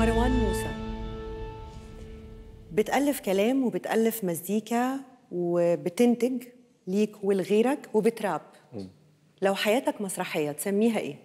مروان موسى بتألف كلام وبتألف مزيكا وبتنتج ليك ولغيرك وبتراب لو حياتك مسرحية تسميها ايه؟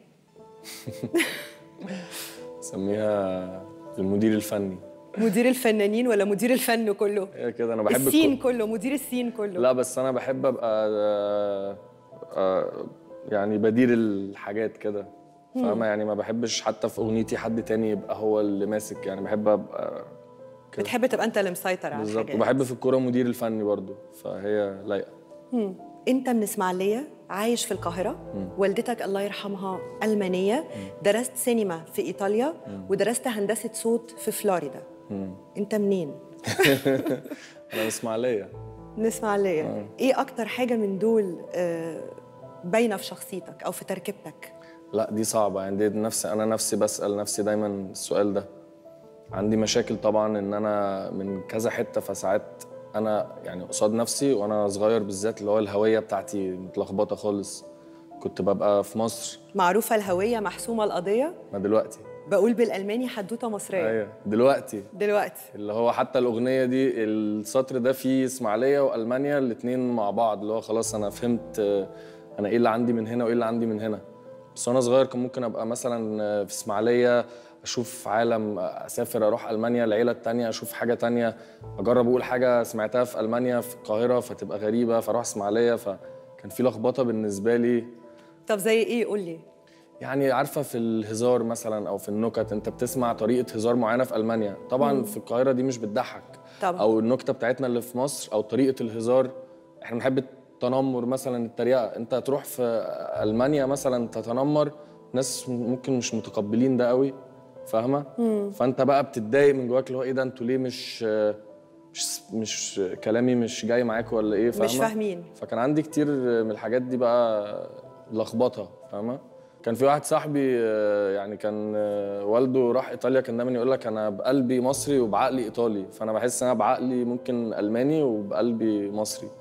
سميها المدير الفني مدير الفنانين ولا مدير الفن كله؟ هي كده انا بحب السين الكو- كله مدير السين كله لا بس انا بحب ابقى آه، آه، يعني بدير الحاجات كده فاهمة يعني ما بحبش حتى في اغنيتي حد تاني يبقى هو اللي ماسك يعني بحب ابقى كده بتحب تبقى انت اللي مسيطر على بالظبط الحاجات وبحب في الكوره مدير الفني برضو فهي لايقه مم. انت من اسماعيليه عايش في القاهره والدتك الله يرحمها المانيه درست سينما في ايطاليا ودرست هندسه صوت في فلوريدا مم. انت منين انا من اسماعيليه من اسماعيليه ايه اكتر حاجه من دول آه، باينه في شخصيتك او في تركيبتك لا دي صعبة يعني دي نفسي أنا نفسي بسأل نفسي دايما السؤال ده عندي مشاكل طبعا إن أنا من كذا حتة فساعات أنا يعني قصاد نفسي وأنا صغير بالذات اللي هو الهوية بتاعتي متلخبطة خالص كنت ببقى في مصر معروفه الهويه محسومه القضيه ما دلوقتي بقول بالالماني حدوته مصريه أيوة دلوقتي دلوقتي اللي هو حتى الأغنية دي السطر ده فيه إسماعيلية وألمانيا الاتنين مع بعض اللي هو خلاص أنا فهمت آه، أنا إيه اللي عندي من هنا وإيه اللي عندي من هنا بس وأنا صغير كان ممكن أبقى مثلا آه، في إسماعيلية أشوف عالم آه، أسافر أروح ألمانيا العيلة التانية أشوف حاجة تانية أجرب أقول حاجة سمعتها في ألمانيا في القاهرة فتبقى غريبة فأروح إسماعيلية فكان في لخبطة بالنسبة لي طب زي ايه قول لي يعني عارفه في الهزار مثلا او في النكت انت بتسمع طريقه هزار معينه في المانيا طبعا في القاهره دي مش بتضحك طبعا. او النكته بتاعتنا اللي في مصر او طريقه الهزار احنا بنحب التنمر مثلا التريقه انت تروح في المانيا مثلا تتنمر ناس ممكن مش متقبلين ده قوي فاهمه فانت بقى بتتضايق من جواك اللي هو ايه ده انتوا ليه مش مش مش كلامي مش جاي معاكم ولا ايه فاهمه مش فاهمين فكان عندي كتير من الحاجات دي بقى لخبطه فاهمه كان في واحد صاحبي آه، يعني كان آه، والده راح ايطاليا كان دايما يقول لك انا بقلبي مصري وبعقلي ايطالي فانا بحس ان انا بعقلي ممكن الماني وبقلبي مصري